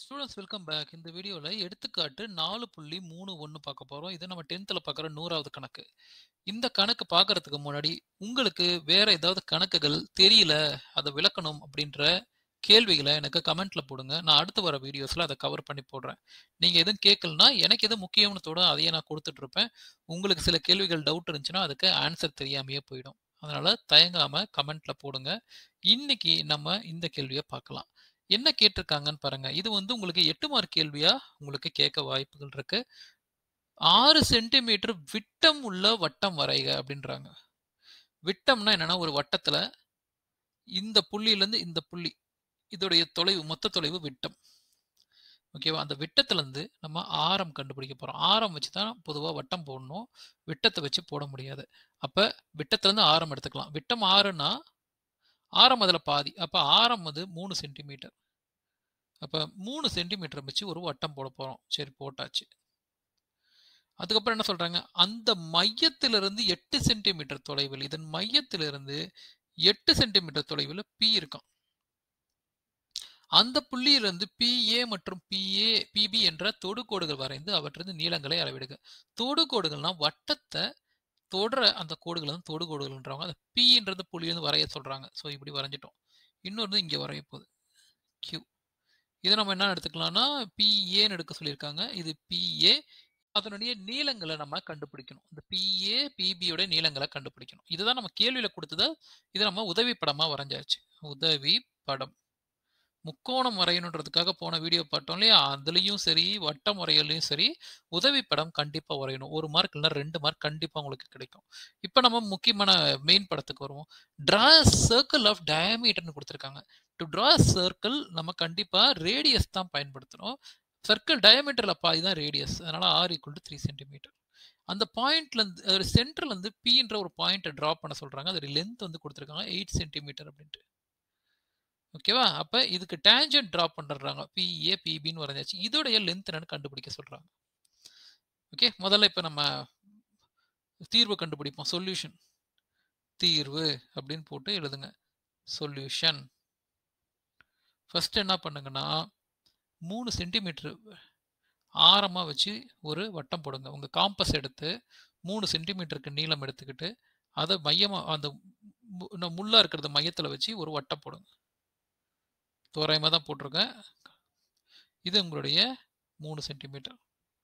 students welcome back இந்த வீடியோவில் எடுத்துக்காட்டு நாலு புள்ளி மூணு ஒன்று பார்க்க போகிறோம் இது நம்ம டென்த்தில் பார்க்குற நூறாவது கணக்கு இந்த கணக்கு பார்க்கறதுக்கு முன்னாடி உங்களுக்கு வேற ஏதாவது கணக்குகள் தெரியல அதை விளக்கணும் அப்படின்ற கேள்விகளை எனக்கு கமெண்ட்ல போடுங்க நான் அடுத்து வர வீடியோஸில் அதை கவர் பண்ணி போடுறேன் நீங்கள் எதுவும் கேட்கலனா எனக்கு எது முக்கியம்னு தோட அதையே நான் கொடுத்துட்டு இருப்பேன் உங்களுக்கு சில கேள்விகள் டவுட் இருந்துச்சுன்னா அதுக்கு ஆன்சர் தெரியாமையே போயிடும் அதனால தயங்காம கமெண்ட்ல போடுங்க இன்னைக்கு நம்ம இந்த கேள்வியை பார்க்கலாம் என்ன கேட்டிருக்காங்கன்னு பாருங்க இது வந்து உங்களுக்கு எட்டு மார்க் கேள்வியா உங்களுக்கு கேட்க வாய்ப்புகள் இருக்கு ஆறு சென்டிமீட்டர் விட்டம் உள்ள வட்டம் வரைக அப்படின்றாங்க விட்டம்னா என்னன்னா ஒரு வட்டத்துல இந்த புள்ளியில இருந்து இந்த புள்ளி இதோடைய தொலைவு மொத்த தொலைவு விட்டம் ஓகேவா அந்த விட்டத்துல இருந்து நம்ம ஆரம் கண்டுபிடிக்க போறோம் ஆரம் வச்சு தான் பொதுவாக வட்டம் போடணும் விட்டத்தை வச்சு போட முடியாது அப்ப விட்டத்துல இருந்து ஆரம் எடுத்துக்கலாம் விட்டம் ஆறுனா ஆரம் அதில் பாதி அப்போ ஆரம் வந்து மூணு சென்டிமீட்டர் அப்போ மூணு சென்டிமீட்டர் வச்சு ஒரு வட்டம் போட போகிறோம் சரி போட்டாச்சு அதுக்கப்புறம் என்ன சொல்கிறாங்க அந்த மையத்திலிருந்து எட்டு சென்டிமீட்டர் தொலைவில் இதன் மையத்திலிருந்து எட்டு சென்டிமீட்டர் தொலைவில் பி இருக்கான் அந்த புள்ளியிலிருந்து பிஏ மற்றும் பிஏ பிபி என்ற தொடுகோடுகள் வரைந்து அவற்றிலிருந்து நீளங்களை அளவிடுக தொடுகோடுகள்னா வட்டத்தை தொடர அந்த கோடுகள் வந்து தொடுகோடுகள்ன்றவங்க அந்த பின்றது புள்ளியிலிருந்து வரைய சொல்றாங்க ஸோ இப்படி வரைஞ்சிட்டோம் இன்னொரு இங்கே வரைய போகுது கியூ இதை நம்ம என்ன எடுத்துக்கலாம்னா பிஏன்னு எடுக்க சொல்லியிருக்காங்க இது பிஏ அதனுடைய நீளங்களை நம்ம கண்டுபிடிக்கணும் இந்த பிஏ பிபியோட நீளங்களை கண்டுபிடிக்கணும் இதுதான் நம்ம கேள்வியில கொடுத்தது இதை நம்ம உதவி படமா வரைஞ்சாச்சு உதவி படம் முக்கோணம் வரையணுன்றதுக்காக போன வீடியோ பார்த்தோம் இல்லையா அதுலேயும் சரி வட்டம் வரையலையும் சரி உதவி படம் கண்டிப்பாக வரையணும் ஒரு மார்க் இல்லைனா ரெண்டு மார்க் கண்டிப்பாக உங்களுக்கு கிடைக்கும் இப்போ நம்ம முக்கியமான மெயின் படத்துக்கு வருவோம் ட்ரா சர்க்கிள் ஆஃப் டயமீட்டர்னு கொடுத்துருக்காங்க டு ட்ரா சர்க்கிள் நம்ம கண்டிப்பாக ரேடியஸ் தான் பயன்படுத்தணும் சர்க்கிள் டயமீட்டரில் பாதி தான் ரேடியஸ் அதனால R equal to three centimetre அந்த பாயிண்ட்லேருந்து ஒரு சென்டர்லேருந்து பின்ற ஒரு பாயிண்ட்டை ட்ரா பண்ண சொல்கிறாங்க அதோட லென்த் வந்து கொடுத்துருக்காங்க எயிட் சென்டிமீட்டர் அப்படின்ட்டு ஓகேவா அப்போ இதுக்கு டேஞ்சன்ட் ட்ரா பண்ணுறாங்க பிஏ பிபின்னு வரைஞ்சாச்சு இதோடைய லென்த் என்னன்னு கண்டுபிடிக்க சொல்கிறாங்க ஓகே முதல்ல இப்போ நம்ம தீர்வு கண்டுபிடிப்போம் சொல்யூஷன் தீர்வு அப்படின்னு போட்டு எழுதுங்க சொல்யூஷன் ஃபர்ஸ்ட் என்ன பண்ணுங்கன்னா மூணு சென்டிமீட்டர் ஆரமாக வச்சு ஒரு வட்டம் போடுங்க உங்கள் காம்பஸ் எடுத்து மூணு சென்டிமீட்டருக்கு நீளம் எடுத்துக்கிட்டு அதை மையமாக அந்த முள்ளா இருக்கிறத மையத்தில் வச்சு ஒரு வட்டம் போடுங்க தோராயமாக தான் போட்டிருக்கேன் இது உங்களுடைய மூணு சென்டிமீட்டர்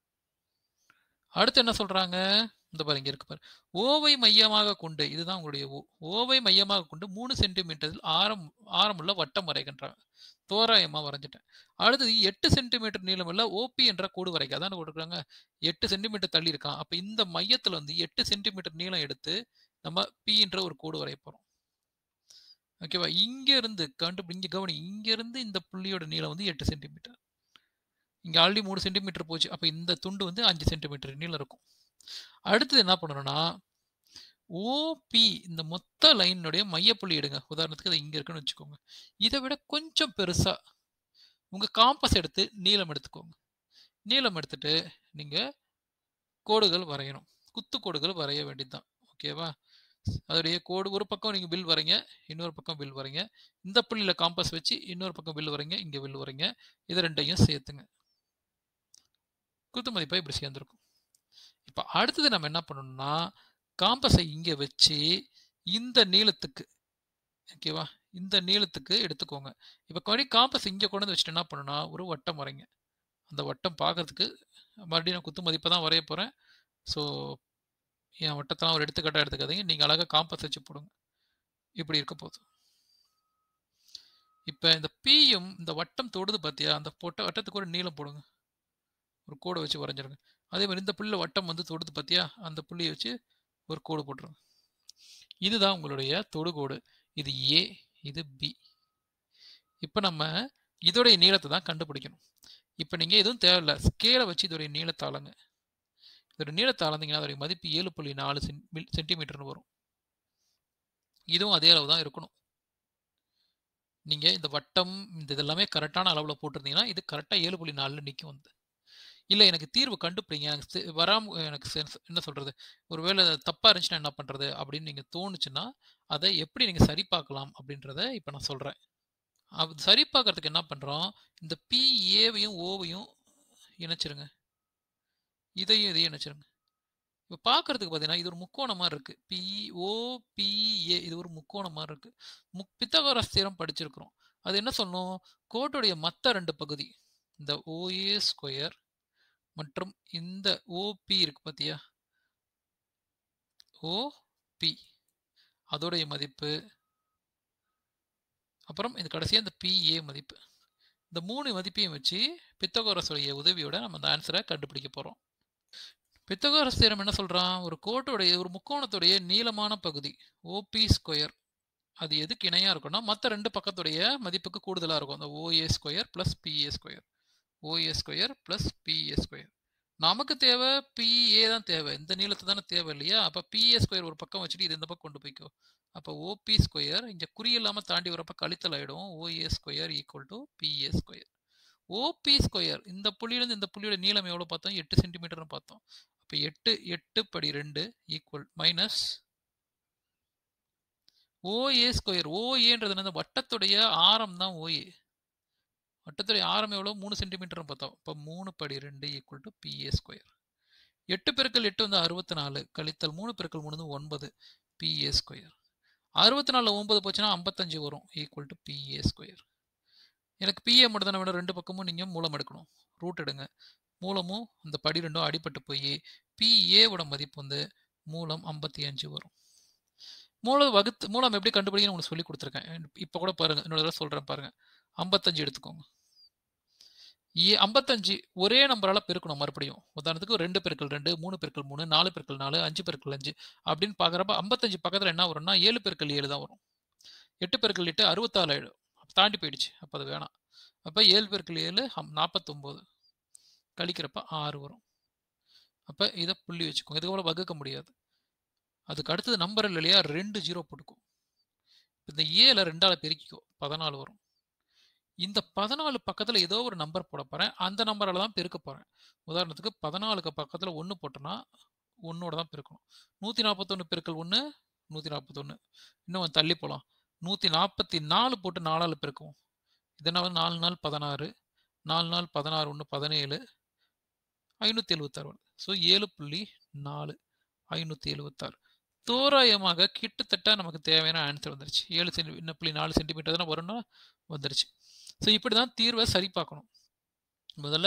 அடுத்து என்ன சொல்றாங்க இந்த பாரு இங்க இருக்கு பாரு ஓவை மையமாக கொண்டு இதுதான் உங்களுடைய ஓ ஓவை மையமாக கொண்டு மூணு சென்டிமீட்டரில் ஆரம் ஆரமுள்ள வட்டம் வரைகின்றாங்க தோராயமா வரைஞ்சிட்டேன் அடுத்தது எட்டு சென்டிமீட்டர் நீளம் உள்ள ஓபி என்ற கோடு வரைக்க அதான் கொடுக்குறாங்க எட்டு சென்டிமீட்டர் தள்ளி இருக்கான் அப்ப இந்த மையத்துல வந்து எட்டு சென்டிமீட்டர் நீளம் எடுத்து நம்ம பி என்ற ஒரு கோடு வரைய போறோம் ஓகேவா இங்க இருந்து கண்டு இங்க கவனி இங்க இருந்து இந்த புள்ளியோட நீளம் வந்து எட்டு சென்டிமீட்டர் இங்க ஆல்ரெடி மூணு சென்டிமீட்டர் போச்சு அப்ப இந்த துண்டு வந்து அஞ்சு சென்டிமீட்டர் நீளம் இருக்கும் அடுத்தது என்ன பண்ணணும்னா ஓபி இந்த மொத்த லைனுடைய மையப்புள்ளி எடுங்க உதாரணத்துக்கு அது இங்க இருக்குன்னு வச்சுக்கோங்க இதை விட கொஞ்சம் பெருசா உங்க காம்பஸ் எடுத்து நீளம் எடுத்துக்கோங்க நீளம் எடுத்துட்டு நீங்க கோடுகள் வரையணும் குத்து கோடுகள் வரைய வேண்டியதுதான் ஓகேவா அதோடைய கோடு ஒரு பக்கம் நீங்கள் பில் வரீங்க இன்னொரு பக்கம் பில் வரீங்க இந்த புள்ளியில் காம்பஸ் வச்சு இன்னொரு பக்கம் பில் வரீங்க இங்கே பில் வரீங்க இது ரெண்டையும் சேர்த்துங்க குத்து மதிப்பாக இப்படி சேர்ந்துருக்கும் இப்போ அடுத்தது நம்ம என்ன பண்ணணும்னா காம்பஸை இங்கே வச்சு இந்த நீளத்துக்கு ஓகேவா இந்த நீளத்துக்கு எடுத்துக்கோங்க இப்போ கொடி காம்பஸ் இங்கே கொண்டு வந்து வச்சுட்டு என்ன பண்ணணும்னா ஒரு வட்டம் வரைங்க அந்த வட்டம் பார்க்கறதுக்கு மறுபடியும் நான் குத்து மதிப்பை தான் வரைய போகிறேன் ஸோ என் வட்டத்தெல்லாம் ஒரு எடுத்துக்காட்டாக எடுத்துக்காதீங்க நீங்கள் அழகாக காம்பஸ் வச்சு போடுங்க இப்படி இருக்க போகுது இப்போ இந்த பியும் இந்த வட்டம் தொடுது பார்த்தியா அந்த பொட்ட வட்டத்துக்கு ஒரு நீளம் போடுங்க ஒரு கோடை வச்சு வரைஞ்சிருங்க அதே மாதிரி இந்த புள்ளியில் வட்டம் வந்து தொடுது பார்த்தியா அந்த புள்ளியை வச்சு ஒரு கோடு போட்டுருங்க இதுதான் உங்களுடைய தொடுகோடு இது ஏ இது பி இப்போ நம்ம இதோடைய நீளத்தை தான் கண்டுபிடிக்கணும் இப்போ நீங்கள் எதுவும் தேவையில்லை ஸ்கேலை வச்சு இதோடைய நீளத்தை அளங்க இதோட நீளத்தை அளந்தீங்கன்னா அதோடைய மதிப்பு ஏழு புள்ளி நாலு சென்டிமீட்டர்னு வரும் இதுவும் அதே அளவு தான் இருக்கணும் நீங்கள் இந்த வட்டம் இந்த இதெல்லாமே கரெக்டான அளவில் போட்டிருந்தீங்கன்னா இது கரெக்டாக ஏழு புள்ளி நாலில் நிற்கும் வந்து இல்லை எனக்கு தீர்வு கண்டுபிடிங்க எனக்கு வராம எனக்கு என்ன சொல்கிறது ஒருவேளை தப்பாக இருந்துச்சுன்னா என்ன பண்ணுறது அப்படின்னு நீங்கள் தோணுச்சுன்னா அதை எப்படி நீங்கள் சரி பார்க்கலாம் அப்படின்றத இப்போ நான் சொல்கிறேன் அது சரி பார்க்கறதுக்கு என்ன பண்ணுறோம் இந்த பிஏவையும் ஓவையும் இணைச்சிருங்க இதையும் இதையும் இணைச்சிருங்க இப்போ பார்க்கறதுக்கு பார்த்தீங்கன்னா இது ஒரு முக்கோணம் மாதிரி இருக்குது பிஓ பிஏ இது ஒரு முக்கோணம் மாதிரி இருக்குது முக் பித்தகோரஸ் தியரம் படிச்சிருக்கிறோம் அது என்ன சொல்லணும் கோட்டுடைய மற்ற ரெண்டு பகுதி இந்த ஓஏ ஸ்கொயர் மற்றும் இந்த ஓபி இருக்கு பார்த்தியா ஓபி அதோடைய மதிப்பு அப்புறம் இது கடைசியாக இந்த பிஏ மதிப்பு இந்த மூணு மதிப்பையும் வச்சு பித்தகோரஸுடைய உதவியோட நம்ம அந்த ஆன்சரை கண்டுபிடிக்க போகிறோம் பித்தகோரஸ் தேரம் என்ன சொல்கிறான் ஒரு கோட்டுடைய ஒரு முக்கோணத்துடைய நீளமான பகுதி ஓபி ஸ்கொயர் அது எதுக்கு இணையாக இருக்கும்னா மற்ற ரெண்டு பக்கத்துடைய மதிப்புக்கு கூடுதலாக இருக்கும் அந்த OA square plus PA square OA square plus PA square நமக்கு தேவை பிஏ தான் தேவை இந்த நீளத்தை தானே தேவை இல்லையா அப்போ பிஏ ஸ்கொயர் ஒரு பக்கம் வச்சுட்டு இது இந்த பக்கம் கொண்டு போய்க்கோ அப்போ ஓபி ஸ்கொயர் இங்கே குறி இல்லாமல் தாண்டி வரப்ப கழித்தல் ஆகிடும் OA square equal to PA square OB square இந்த புள்ளியிலேருந்து இந்த புள்ளியோட நீளம் எவ்வளோ பார்த்தோம் எட்டு சென்டிமீட்டர்னு பார்த்தோம் அப்போ எட்டு எட்டு படி ரெண்டு ஈக்குவல் மைனஸ் ஓஏ ஸ்கொயர் ஓஏன்றது அந்த வட்டத்துடைய ஆரம் தான் ஓஏ வட்டத்துடைய ஆரம் எவ்வளோ மூணு சென்டிமீட்டர்னு பார்த்தோம் இப்போ மூணு படி ரெண்டு ஈக்குவல் டு பிஏ ஸ்கொயர் எட்டு பெருக்கள் எட்டு வந்து அறுபத்தி நாலு கழித்தல் மூணு பெருக்கள் மூணு வந்து ஒன்பது பிஏ ஸ்கொயர் அறுபத்தி நாலில் ஒன்பது போச்சுன்னா ஐம்பத்தஞ்சு வரும் ஈக்குவல் டு பிஏ ஸ்கொயர் எனக்கு பிஏ மட்டும் தானே விட ரெண்டு பக்கமும் நீங்கள் மூலம் எடுக்கணும் ரூட் எடுங்க மூலமும் அந்த படி ரெண்டும் அடிபட்டு போய் பிஏவோட மதிப்பு வந்து மூலம் ஐம்பத்தி அஞ்சு வரும் மூலம் வகுத்து மூலம் எப்படி கண்டுபிடிக்கணும் உங்களுக்கு சொல்லி கொடுத்துருக்கேன் இப்போ கூட பாருங்க இன்னொரு தடவை சொல்கிறேன் பாருங்க ஐம்பத்தஞ்சு எடுத்துக்கோங்க ஏ ஐம்பத்தஞ்சு ஒரே நம்பரால் பெருக்கணும் மறுபடியும் உதாரணத்துக்கு ரெண்டு பெருக்கள் ரெண்டு மூணு பெருக்கள் மூணு நாலு பெருக்கள் நாலு அஞ்சு பெருக்கள் அஞ்சு அப்படின்னு பார்க்குறப்ப ஐம்பத்தஞ்சு பக்கத்தில் என்ன வரும்னா ஏழு பெருக்கள் ஏழு தான் வரும் எட்டு பெருக்கள் எட்டு அறுபத்தாலு ஏழு தாண்டி போயிடுச்சு அப்போ அது வேணாம் அப்போ ஏழு பெருக்கள் ஏழு நாற்பத்தொம்போது கழிக்கிறப்ப ஆறு வரும் அப்போ இதை புள்ளி வச்சுக்கோங்க இதுக்கு வகுக்க முடியாது அதுக்கு அடுத்தது நம்பர் இல்லையா ரெண்டு ஜீரோ போட்டுக்கும் இந்த ஏல ரெண்டால் பெருக்கிக்கோ பதினாலு வரும் இந்த பதினாலு பக்கத்தில் ஏதோ ஒரு நம்பர் போட போகிறேன் அந்த நம்பரால் தான் பெருக்க போகிறேன் உதாரணத்துக்கு பதினாலுக்கு பக்கத்தில் ஒன்று போட்டோன்னா ஒன்னோட தான் பெருக்கணும் நூற்றி நாற்பத்தொன்று பெருக்கல் ஒன்று நூற்றி நாற்பத்தொன்று இன்னும் தள்ளி போகலாம் நூற்றி நாற்பத்தி நாலு போட்டு நாலால் பெருக்குவோம் இதனால் நாலு நாள் பதினாறு நாலு நாள் பதினாறு ஒன்று பதினேழு ஐநூற்றி எழுபத்தாறு ஸோ ஏழு புள்ளி நாலு ஐநூற்றி எழுபத்தாறு தோராயமாக கிட்டத்தட்ட நமக்கு தேவையான ஆன்சர் வந்துருச்சு ஏழு சென்டி இன்னும் புள்ளி நாலு சென்டிமீட்டர் தானே வரும்னா வந்துருச்சு ஸோ இப்படி தான் தீர்வை சரி பார்க்கணும் முதல்ல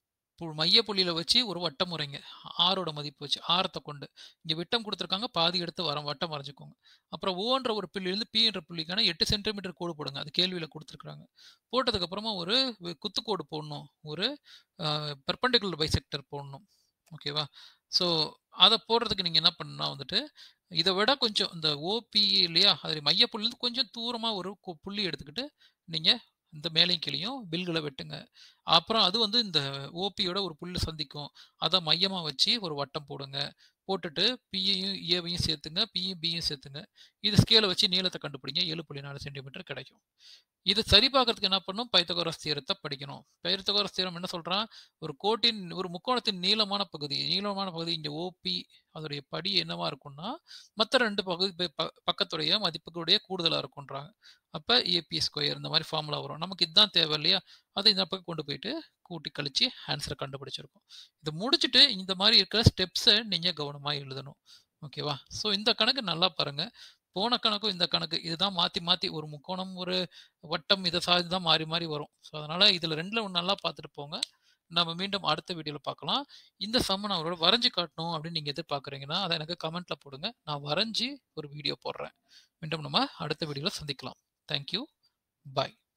மைய புள்ளியில் வச்சு ஒரு வட்டம் முறைங்க ஆரோட மதிப்பு வச்சு ஆரத்தை கொண்டு இங்கே விட்டம் கொடுத்துருக்காங்க பாதி எடுத்து வர வட்டம் வரைஞ்சிக்கோங்க அப்புறம் ஓன்ற ஒரு புள்ளியிலேருந்து பீன்ற புள்ளிக்கான எட்டு சென்டிமீட்டர் கோடு போடுங்க அது கேள்வியில் கொடுத்துருக்குறாங்க போட்டதுக்கப்புறமா ஒரு குத்துக்கோடு போடணும் ஒரு பெர்பண்டிகுலர் பைசெக்டர் போடணும் ஓகேவா ஸோ அதை போடுறதுக்கு நீங்கள் என்ன பண்ணா வந்துட்டு இதை விட கொஞ்சம் இந்த ஓபி இல்லையா அது மையப்புள்ளிருந்து கொஞ்சம் தூரமாக ஒரு புள்ளி எடுத்துக்கிட்டு நீங்கள் இந்த மேலையும் கீழையும் பில்களை வெட்டுங்க அப்புறம் அது வந்து இந்த ஓபியோட ஒரு புல்லு சந்திக்கும் அதை மையமாக வச்சு ஒரு வட்டம் போடுங்க போட்டுட்டு பியையும் ஏவையும் சேர்த்துங்க பியும் பியும் சேர்த்துங்க இது ஸ்கேலை வச்சு நீளத்தை கண்டுபிடிங்க ஏழு புள்ளி நாலு சென்டிமீட்டர் கிடைக்கும் இது சரி பார்க்கறதுக்கு என்ன பண்ணும் பைத்தகோரஸ் தீரத்தை படிக்கணும் பைத்தகோரஸ் தீரம் என்ன சொல்றான் ஒரு கோட்டின் ஒரு முக்கோணத்தின் நீளமான பகுதி நீளமான பகுதி இங்கே ஓபி அதோடைய படி என்னவா இருக்கும்னா மற்ற ரெண்டு பகுதி பக்கத்துடைய மதிப்புகளுடைய கூடுதலாக இருக்கும்ன்றாங்க அப்போ ஏபி ஸ்கொயர் இந்த மாதிரி ஃபார்முலா வரும் நமக்கு இதுதான் தேவை இல்லையா அதை இந்த பக்கம் கொண்டு போயிட்டு கூட்டி கழிச்சு ஆன்சரை கண்டுபிடிச்சிருக்கோம் இதை முடிச்சுட்டு இந்த மாதிரி இருக்கிற ஸ்டெப்ஸை நீங்கள் கவனமாக எழுதணும் ஓகேவா ஸோ இந்த கணக்கு நல்லா பாருங்க போன கணக்கும் இந்த கணக்கு இதுதான் மாற்றி மாற்றி ஒரு முக்கோணம் ஒரு வட்டம் இதை சார்ந்து தான் மாறி மாறி வரும் ஸோ அதனால் இதில் ரெண்டில் ஒன்று நல்லா பார்த்துட்டு போங்க நம்ம மீண்டும் அடுத்த வீடியோவில் பார்க்கலாம் இந்த சம்ம நான் அவரோட வரைஞ்சி காட்டணும் அப்படின்னு நீங்கள் எதிர்பார்க்குறீங்கன்னா அதை எனக்கு கமெண்ட்டில் போடுங்க நான் வரைஞ்சி ஒரு வீடியோ போடுறேன் மீண்டும் நம்ம அடுத்த வீடியோவில் சந்திக்கலாம் தேங்க்யூ பாய்